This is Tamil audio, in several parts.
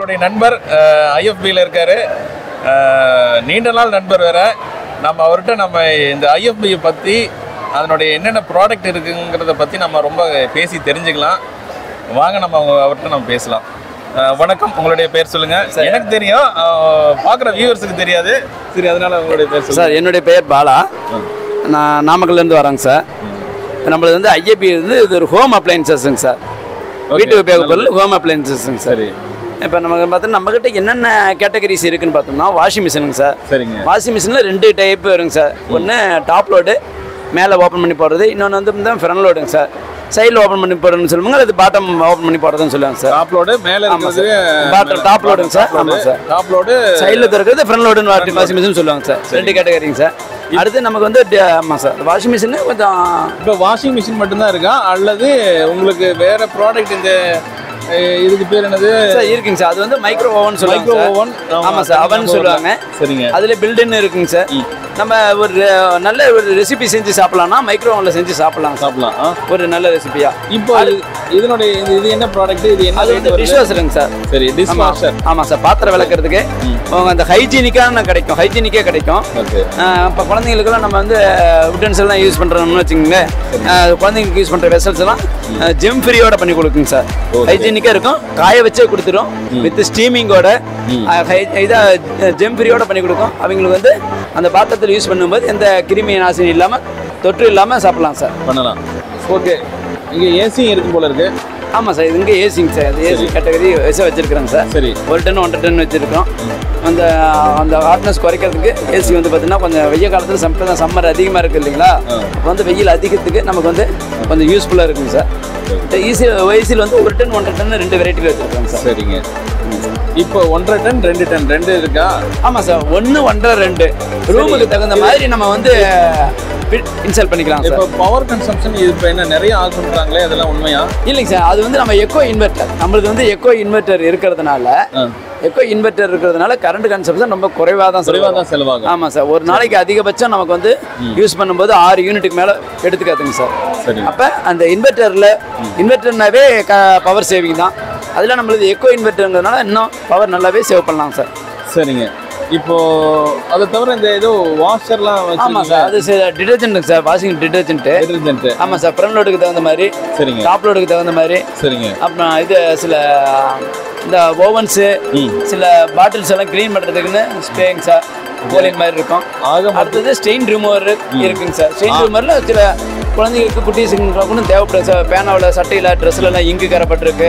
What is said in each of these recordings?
என்னுடைய நண்பர் ஐஎஃபியில் இருக்காரு அஹ், நீண்ட நாள் நண்பர் வேற நம்ம அவர்கிட்ட நம்ம இந்த ஐஎஃபியை பற்றி அதனுடைய என்னென்ன ப்ராடக்ட் இருக்குங்கிறத பற்றி நம்ம ரொம்ப பேசி தெரிஞ்சுக்கலாம் வாங்க நம்ம அவங்க- அவர்கிட்ட நம்ம பேசலாம் அஹ், வணக்கம் உங்களுடைய பேர் சொல்லுங்க எனக்கு தெரியும் பார்க்குற வியூவர்ஸுக்கு தெரியாது சரி அதனால உங்களுடைய பேர் சொல்லுங்க சார் என்னுடைய பெயர் பாலா நான் நாமக்கல்லேருந்து வரேங்க சார் நம்மளது வந்து ஐஏபி வந்து இது ஒரு ஹோம் அப்ளைன்சஸ்ங்க சார் வீட்டு உபயோக பொருள் ஹோம் அப்ளைன்சஸ்ங்க சார் சரி இப்போ நமக்கு பார்த்தோன்னா நம்மக்கிட்ட என்னென்ன கேட்டகரிஸ் இருக்குன்னு பார்த்தோம்னா வாஷிங் மிஷினுங்க சார் சரிங்க வாஷிங் மிஷினில் ரெண்டு டைப் வருங்க சார் ஒன்று டாப் லோடு மேலே ஓப்பன் பண்ணி போடுறது இன்னொன்று வந்து ஃப்ரண்ட் லோடுங்க சார் சைடில் ஓப்பன் பண்ணி போடுறதுன்னு சொல்லுவாங்க அது பாட்டம் ஓப்பன் பண்ணி போடுறதுன்னு சொல்லுவாங்க சார் டாப் லோடு மேலே ஆமாம் இருக்கிறது சார் பாட்டம் டாப் லோடுங்க சார் ஆமாம் சார் டாப் லோடு சைடில் திறக்கிறது ஃப்ரண்ட் லோடுன்னு வாஷிங் மிஷின் சொல்லுவாங்க சார் ரெண்டு கேட்டகரிங்க சார் அடுத்து நமக்கு வந்து ட- ஆமாம் சார் வாஷிங் மிஷின் கொஞ்சம் இப்போ வாஷிங் மிஷின் மட்டும்தான் இருக்கா அல்லது உங்களுக்கு வேற ப்ராடக்ட் இந்த அஹ், இதுக்கு பேர் என்னது சார் இருக்குங்க சார் அது வந்து மைக்ரோ ஓவன் சொல்லுவாங்க மைக்ரோ சார் ஓவன் ஆமாம் சார் அவன் சொல்லுவாங்க சரிங்க அதில் பில்டுன்னு இருக்குங்க சார் நம்ம ஒரு அஹ், நல்ல ஒரு ரெசிபி செஞ்சு சாப்பிடலாம்னா மைக்ரோ ஓவனில் செஞ்சு சாப்பிடலாம் சார் சாப்பிடலாம் ஆ. ஒரு நல்ல ரெசிபியா இப்போ இது- இதனுடைய இது- இது என்ன ப்ராடக்ட் இது என்ன அது rate வந்து வருது? டிஷ் வாஷருங்க சார் சரி டிஷ் ஆமா வாஷர் ஆமாம் சார் பாத்திரம் விளக்குறதுக்கு அவங்க அந்த ஹைஜீனிக்கான கிடைக்கும் ஹைஜீனிக்கே கிடைக்கும் ஓகே இப்போ குழந்தைங்களுக்குலாம் நம்ம வந்து உட்டன்ஸ் எல்லாம் யூஸ் பண்ணுறோம்னு வச்சுக்கோங்க குழந்தைங்களுக்கு யூஸ் பண்ணுற வெசல்ஸ் எல்லாம் ஜெம் ஃப்ரீயோட பண்ணி கொடுக்குங்க சார் ஹைஜீனிக்காக இருக்கும் காய வச்சே கொடுத்துரும் வித் ஸ்டீமிங்கோட இதாக ஜெம் ஃப்ரீயோட பண்ணி கொடுக்கும் அவங்களுக்கு வந்து அந்த பாத்திரத்தில் யூஸ் பண்ணும்போது எந்த கிருமி நாசினி இல்லாமல் தொற்று இல்லாமல் சாப்பிடலாம் சார் பண்ணலாம் ஓகே இங்க ஏசியும் இருக்கும் போல இருக்கு ஆமாம் சார் இது இங்கே ஏசிங்க சார் அது ஏசி கேட்டகரி வச்சு வச்சுருக்குறேங்க சார் சரி ஒரு டன் ஒன்றரை டன் வச்சுருக்கோம் அந்த அந்த ஹாட்னஸ் குறைக்கிறதுக்கு ஏசி வந்து பார்த்தீங்கன்னா கொஞ்சம் வெய்ய காலத்தில் சம்டம் சம்மர் அதிகமாக இருக்குது இல்லைங்களா அப்போ வந்து வெயில் அதிகத்துக்கு நமக்கு வந்து கொஞ்சம் யூஸ்ஃபுல்லாக இருக்குங்க சார் இந்த ஈசி ஏசியில் வந்து ஒரு டன் ஒன்றரை டன் ரெண்டு வெரைட்டியில் வச்சுருக்கோங்க சார் சரிங்க இப்போ ஒன்றரை டன் ரெண்டு டன் ரெண்டு இருக்கா ஆமாம் சார் ஒன்று ஒன்றரை ரெண்டு ரூமுக்கு தகுந்த மாதிரி நம்ம வந்து இன்ஸ்டால் பண்ணிக்கலாம் சார் இப்போ பவர் கன்சம்ஷன் இது இப்போ என்ன நிறைய ஆகுன்றாங்களே அதெல்லாம் உண்மையா இல்லைங்க சார் அது வந்து நம்ம எக்கோ இன்வெர்ட்டர் நம்மளுக்கு வந்து எக்கோ இன்வெர்ட்டர் இருக்கிறதுனால ஆ. எக்கோ இன்வெர்ட்டர் இருக்கிறதுனால கரண்ட் கன்சம்ஷன் ரொம்ப குறைவாக தான் குறைவாக செலவாகும். தான் செலவாகும் ஆமாம் சார் ஒரு நாளைக்கு அதிகபட்சம் நமக்கு வந்து யூஸ் பண்ணும்போது ஆறு யூனிட்டுக்கு மேலே எடுத்துக்காதுங்க சார் சரி அப்போ அந்த இன்வெர்ட்டரில் இன்வெர்ட்டர்னாவே க பவர் சேவிங் தான் அதில் நம்மளுக்கு எக்கோ இன்வெர்ட்டருங்கிறதுனால இன்னும் பவர் நல்லாவே சேவ் பண்ணலாம் சார் சரிங்க இப்போ அதை தவிர இந்த ஏதோ வாஷர்லாம் ஆமாம் வச்சு சார் அது டிடர்ஜென்ட்டுங்க சார் வாஷிங் டிடர்ஜென்ட்டு டிடர்ஜென்ட் ஆமாம் சார் ஃப்ரண்ட் லோடுக்கு தகுந்த மாதிரி சரிங்க டாப் லோடுக்கு தகுந்த மாதிரி சரிங்க அப்புறம் இது சில இந்த ஓவன்ஸு சில பாட்டில்ஸ் எல்லாம் க்ளீன் பண்ணுறதுக்குன்னு ஸ்ப்ரேங்க சார் கோலின் மாதிரி இருக்கும் ஆக அடுத்தது ஸ்டெயின் ரிமூவர் இருக்குங்க சார் ஸ்டெயின் ரிமூவரில் சில குழந்தைங்களுக்கு குட்டீஸுங்களுக்கு கூட தேவைப்படும் சார் பேனாவில் சட்டையில் ட்ரெஸ்ல எல்லாம் இங்கு கரைப்பட்டிருக்கு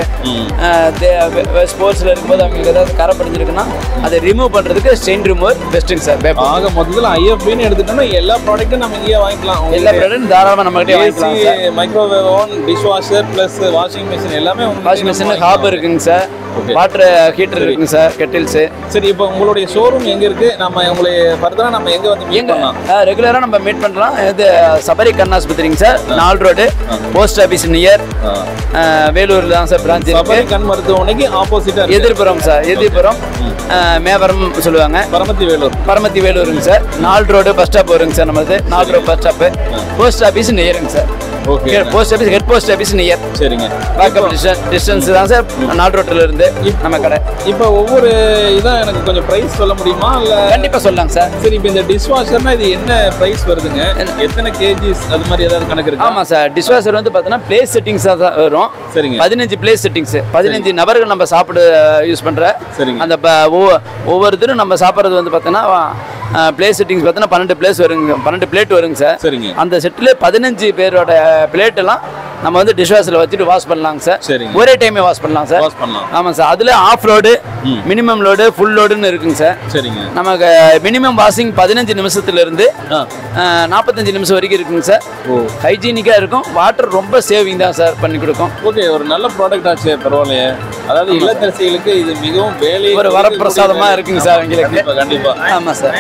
ஸ்போர்ட்ஸில் இருக்கும்போது அவங்களுக்கு ஏதாவது கரை படிஞ்சிருக்குன்னா அதை ரிமூவ் பண்ணுறதுக்கு ஸ்டெயின் ரிமூவர் பெஸ்ட்டுங்க சார் பேப்பர் ஆக மொத்தத்தில் ஐஎஃபின்னு எடுத்துட்டோம்னா எல்லா ப்ராடக்ட்டும் நம்ம இங்கேயே வாங்கிக்கலாம் எல்லா ப்ராடக்ட்டும் தாராளமாக நம்மகிட்டே வாங்கிக்கலாம் sir microwave oven dish washer plus washing machine எல்லாமே உங்ககிட்ட வாஷிங் நம்ம மிஷின் ஹாப் இருக்குங்க சார் Okay. வாட்டர் ஹீட்டர் இருக்குங்க சார் கெட்டில்ஸு சரி இப்போ உங்களுடைய ஷோரூம் எங்க இருக்கு நம்ம உங்களை ஃபர்தரா நம்ம எங்க வந்து மீட் பண்ணலாம் ரெகுலராக நம்ம மீட் பண்ணலாம் இது சபரி கண்ணாஸ்பத்திரிங்க சார் நாலு ரோடு போஸ்ட் ஆஃபீஸ் நியர் வேலூரில் தான் சார் பிரான்ச் இருக்கு சபரி கண் மருத்துவமனைக்கு ஆப்போசிட்டா இருக்கு எதிர்புறம் சார் எதிர்புறம் அஹ், மேவரம் சொல்லுவாங்க பரமத்தி வேலூர் பரமத்தி வேலூருங்க சார் நாலு ரோடு பஸ் ஸ்டாப் வருங்க சார் நம்மளது நாலு road bus stop post office நியருங்க sir okay post office head post office near சரிங்க பேக்கப் டிஸ்டன்ஸ் தான் சார் நாலு ரோட்டில் இருந்து நம்ம கடை இப்போ ஒவ்வொரு இதா எனக்கு கொஞ்சம் பிரைஸ் சொல்ல முடியுமா இல்ல கண்டிப்பாக சொல்லலாங்க சார் சரி இப்போ இந்த டிஷ் வாஷர்னா இது என்ன பிரைஸ் வருதுங்க எத்தனை கேஜிஸ் அது மாதிரி ஏதாவது கணக்கு இருக்கு ஆமாம் சார் டிஷ்வாஷர் வந்து பார்த்தீங்கன்னா பிளேஸ் செட்டிங்ஸாக தான் வரும் சரிங்க பதினஞ்சு பிளேஸ் செட்டிங்ஸ் பதினஞ்சு நபர்கள் நம்ம சாப்பிட யூஸ் பண்ணுற சரிங்க அந்த ப- ஒவ்வொ- ஒவ்வொருத்தரும் நம்ம சாப்பிட்றது வந்து பார்த்தோன்னா பிளேஸ் செட்டிங்ஸ் பார்த்தோன்னா பன்னெண்டு பிளேஸ் வருங்க பன்னெண்டு பிளேட் வருங்க சார் சரிங்க அந்த செட்டில் பதினஞ்சு பேரோட பிளேட் எல்லாம் நம்ம வந்து டிஷ்வாஷரில் வச்சுட்டு வாஷ் பண்ணலாங்க சார் சரிங்க ஒரே டைமே வாஷ் பண்ணலாம் சார் வாஷ் பண்ணலாம் ஆமாம் சார் அதில் half load minimum load full லோடுன்னு இருக்குங்க சார் சரிங்க நமக்கு மினிமம் வாஷிங் பதினஞ்சு நிமிஷத்துலேருந்து ஆ நாற்பத்தஞ்சு நிமிஷம் வரைக்கும் இருக்குங்க சார் ஓ ஹைஜீனிக்காக இருக்கும் வாட்டர் ரொம்ப சேவிங் தான் சார் பண்ணி கொடுக்கும் ஓகே ஒரு நல்ல ப்ராடக்ட் ஆச்சு பரவாயில்லையே அதாவது இல்லத்தரசிகளுக்கு இது மிகவும் வேலை ஒரு வரப்பிரசாதமா இருக்குங்க சார் எங்களுக்கு கண்டிப்பா கண்டிப்பா ஆமாம் சார்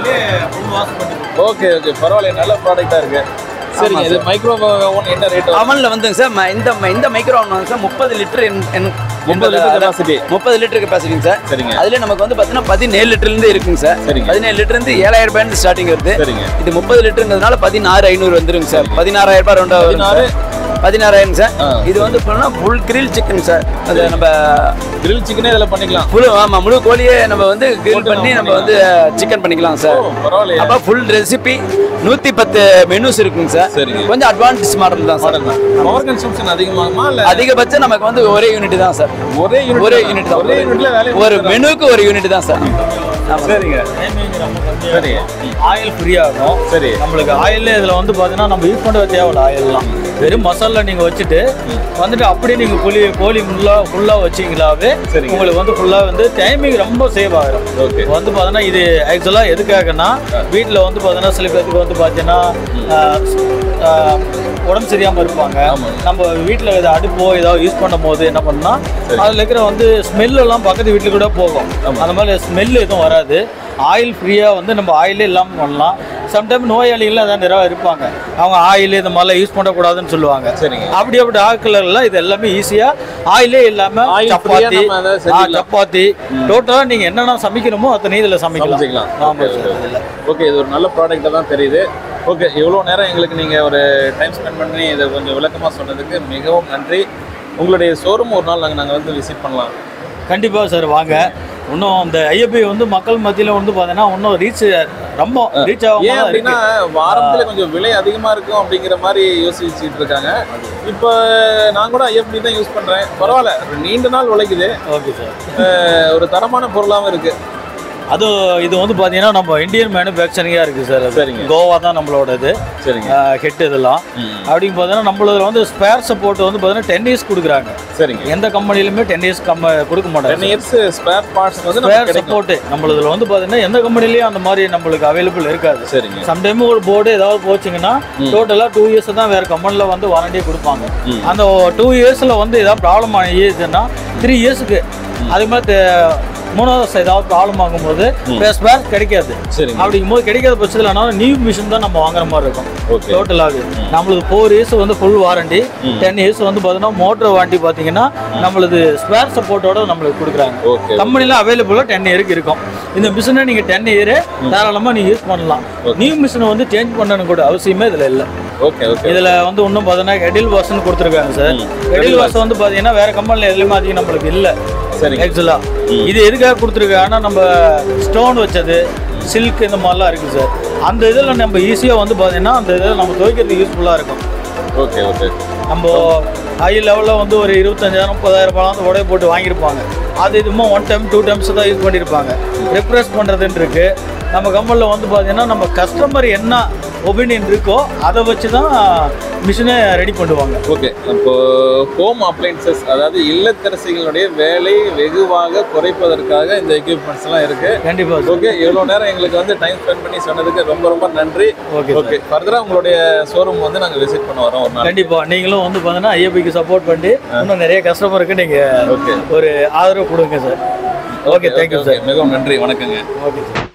ஓகே ஓகே பரவாயில்ல நல்ல ப்ராடக்டா இருக்கு சரிங்க இது மைக்ரோ ஓவன் என்ன ரேட் அவனில் வந்துங்க சார் ம- இந்த ம- இந்த மைக்ரோ வந்து சார் முப்பது லிட்டர் முப்பது லிட்டர் கெப்பாசிட்டி முப்பது லிட்டர் கெப்பாசிட்டிங்க சார் சரிங்க அதுல நமக்கு வந்து பார்த்தீங்கன்னா பதினேழு லிட்டர்லேருந்து இருக்குங்க சார் சரிங்க. பதினேழு லிட்டர்லேருந்து ஏழாயிரம் ரூபாய் ஸ்டார்டிங் வருது சரிங்க இது முப்பது லிட்டருங்கிறதுனால பதினாறு ஐநூறு வந்துருங்க சார் பதினாறாயிரம் ரூபாய் ரெண்டாவது பதினாறு பதினாறாயிரம் சார் ஆ. இது வந்து ஃபுல் கிரில் சிக்கன் சார் அது நம்ம கிரில் சிக்கனே இதில் பண்ணிக்கலாம் முழு ஆமா முழு கோழியே நம்ம வந்து கிரில் போட்டு பண்ணி நம்ம நம்ம வந்து சிக்கன் பண்ணிக்கலாம் சார் ஓ, பரவாயில்லையே. அப்போ ஃபுல் ரெசிபி நூற்றி பத்து மெனுஸ் இருக்குங்க சார் சரிங்க. கொஞ்சம் அட்வான்ஸ் மாடல் தான் சார் பவர் கன்சம்ஷன் அதிகமாகுமா இல்ல அதிகபட்சம் நமக்கு வந்து ஒரே யூனிட் தான் சார் ஒரே யூனிட் ஒரே யூனிட் தான் ஒரே யூனிட்ல வேலையை ஒரு மெனுக்கு ஒரு யூனிட் தான் சார் ஆமா. சரிங்க சரி ஆயில் ஃப்ரீ ஆகும் சரி நம்மளுக்கு ஆயில் இதில் வந்து பார்த்தீங்கன்னா நம்ம யூஸ் பண்ண தேவையில்ல ஆயில்லாம் வெறும் மசாலா நீங்கள் வச்சுட்டு வந்துட்டு அப்படியே நீங்கள் கோழி கோழி ஃபுல்லாக ஃபுல்லாக வச்சிங்களாவே சரிங்க. உங்களுக்கு வந்து ஃபுல்லாக வந்து டைமிங் ரொம்ப சேவ் ஆகிடும் ஓகே இப்போ வந்து பார்த்தீங்கன்னா இது ஆக்சுவலாக எதுக்காகன்னா வீட்டில் வந்து பார்த்தீங்கன்னா சில பேருக்கு வந்து பார்த்தீங்கன்னா ஆஹ், ஆஹ், உடம்பு சரியாமல் இருப்பாங்க ஆமா. நம்ம வீட்டில் இதை அடுப்போ ஏதாவது யூஸ் பண்ணும் போது என்ன பண்ணா சரி. அதில் இருக்கிற வந்து ஸ்மெல் எல்லாம் பக்கத்து வீட்டுக்கு கூட போகும் ஆமா. அந்த மாதிரி ஸ்மெல் எதுவும் வராது ஆயில் ஃப்ரீயாக வந்து நம்ம ஆயிலே இல்லாமல் பண்ணலாம் சம்டைம் நோயாளிகள் அதான் நிறைய இருப்பாங்க அவங்க ஆயில் இந்த மாதிரிலாம் யூஸ் பண்ணக்கூடாதுன்னு சொல்லுவாங்க சரிங்க அப்படி அப்படி ஆட்கள் இது எல்லாமே ஈஸியா ஆயிலே இல்லாம Oil free-ஆ சப்பாத்தி நம்ம அதை ஆ, செஞ்சுக்கலாம். சப்பாத்தி டோட்டலா நீங்க என்னென்ன சமைக்கணுமோ அத்தனை இதுல சமைக்கலாம் சமைச்சிக்கலாம் ஆமா ஓகே சார் ஓகே ஓகே இது ஒரு நல்ல ப்ராடக்டாக தான் தெரியுது ஓகே இவ்வளோ நேரம் எங்களுக்கு நீங்கள் ஒரு டைம் ஸ்பெண்ட் பண்ணி இதை கொஞ்சம் விளக்கமாக சொன்னதுக்கு மிகவும் நன்றி உங்களுடைய ஷோரூம் ஒரு நாள் நாங்கள் நாங்கள் வந்து விசிட் பண்ணலாம் கண்டிப்பா சார் வாங்க இன்னும் அந்த ஐஎப்பி வந்து மக்கள் மத்தியில வந்து பாத்தீங்கன்னா இன்னும் ரீச் ரொம்ப ரீச் ஏன் ஆகும் அப்படின்னா ஆரம்பத்தில் கொஞ்சம் விலை அதிகமாக இருக்கும் அப்படிங்கிற மாதிரி யோசிச்சுட்டு இருக்காங்க இப்போ நான் கூட ஐஎஃப்பி தான் யூஸ் பண்ணுறேன் பரவாயில்ல ஒரு நீண்ட நாள் உழைக்குது ஓகே சார் அஹ் ஒரு தரமான பொருளாகவும் இருக்குது அது இது வந்து பாத்தீங்கன்னா நம்ம இந்தியன் மேனுஃபேக்சரிங்கா இருக்கு சார் அது. சரிங்க. கோவா தான் நம்மளோட இது சரிங்க ஹெட் இதெல்லாம் ம். அப்படின்னு பார்த்தீங்கன்னா நம்மளதுல வந்து ஸ்பேர் சப்போர்ட் வந்து பார்த்தீங்கன்னா டென் இயர்ஸ் கொடுக்குறாங்க சரிங்க எந்த கம்பெனிலுமே டென் இயர்ஸ் கம்ம கொடுக்க மாட்டாங்க டென் இயர்ஸ் ஸ்பேர் பார்ட்ஸ் வந்து நமக்கு ஸ்பேர் கிடைக்கும் சப்போர்ட் நம்மளதுல வந்து பார்த்தீங்கன்னா எந்த கம்பெனிலையும் அந்த மாதிரி நம்மளுக்கு அவைலபிள் இருக்காது சரிங்க சம்டைம் ஒரு போர்டு ஏதாவது போச்சுங்கன்னா டோட்டலாக டூ இயர்ஸ் தான் வேற கம்பெனியில் வந்து வாரண்டியே கொடுப்பாங்க ம். அந்த டூ இயர்ஸில் வந்து ஏதாவது ப்ராப்ளம் ஆகிடுச்சுன்னா த்ரீ இயர்ஸுக்கு அதே மாதிரி தே- மூணாவது வருஷம் ஏதாவது ப்ராப்ளம் ஆகும்போது ஸ்பேர் கிடைக்காது சரிங்க அப்படிங்கும்போது கிடைக்காத பட்சத்தில் நியூ மிஷின் தான் நம்ம வாங்குற மாதிரி இருக்கும் ஓகே டோட்டலாக நம்மளுக்கு ஃபோர் இயர்ஸ் வந்து ஃபுல் வாரண்டி டென் இயர்ஸ் வந்து பார்த்தீங்கன்னா மோட்டர் வாரண்டி பார்த்தீங்கன்னா நம்மளுது ஸ்பேர் சப்போர்ட்டோட நம்மளுக்கு கொடுக்குறாங்க ஓகே கம்பெனியில் அவைலபிளாக டென் இயருக்கு இருக்கும் இந்த மிஷினை நீங்கள் டென் இயர் தாராளமாக நீங்கள் யூஸ் பண்ணலாம் நியூ மிஷினை வந்து சேஞ்ச் பண்ணணும் கூட அவசியமே இதில் இல்லை ஓகே ஓகே இதில் வந்து இன்னும் பார்த்தீங்கன்னா எடில் வாஷன் கொடுத்துருக்காங்க சார் எடில் வாஷ் வந்து பார்த்தீங்கன்னா வேற கம்பெனியில் எதுலையுமே அதிகம் நம்மளுக்கு இல்லை சரிங்க ஆக்சுவலாக இது எதுக்காக கொடுத்துருக்காங்கன்னா நம்ம ஸ்டோன் வச்சது சில்க் இந்த மாதிரிலாம் இருக்குது சார் அந்த இதில் நம்ம ஈஸியாக வந்து பார்த்தீங்கன்னா அந்த இதில் நம்ம துவைக்கிறதுக்கு யூஸ்ஃபுல்லாக இருக்கும் ஓகே ஓகே நம்ம ஹை லெவலில் வந்து ஒரு இருபத்தஞ்சாயிரம் முப்பதாயிரம் பழம் வந்து உடைய போட்டு வாங்கியிருப்பாங்க அது இதுமா ஒன் டைம் டூ டைம்ஸ் தான் யூஸ் பண்ணியிருப்பாங்க ரிப்ரெஸ் பண்ணுறதுன்னு இருக்கு நம்ம கம்பெனியில் வந்து பார்த்தீங்கன்னா நம்ம கஸ்டமர் என்ன ஒப்பீனியன் இருக்கோ அதை வச்சு தான் மிஷினை ரெடி பண்ணுவாங்க ஓகே இப்போ ஹோம் அப்ளைன்சஸ் அதாவது இல்லத்தரசிகளுடைய வேலை வெகுவாக குறைப்பதற்காக இந்த எக்யூப்மெண்ட்ஸ் எல்லாம் இருக்கு கண்டிப்பாக சார் ஓகே இவ்வளோ நேரம் எங்களுக்கு வந்து டைம் ஸ்பெண்ட் பண்ணி சொன்னதுக்கு ரொம்ப ரொம்ப நன்றி ஓகே சார் ஓகே ஃபர்தரா உங்களுடைய ஷோரூம் வந்து நாங்கள் விசிட் பண்ண வரோம் ஒரு நாள் கண்டிப்பா நீங்களும் வந்து பார்த்தீங்கன்னா ஐஎபிக்கு சப்போர்ட் பண்ணி இன்னும் நிறைய கஸ்டமருக்கு நீங்க ஓகே ஒரு ஆதரவு கொடுங்க சார் ஓகே தேங்க்யூ சார் மிகவும் நன்றி வணக்கங்க ஓகே சார்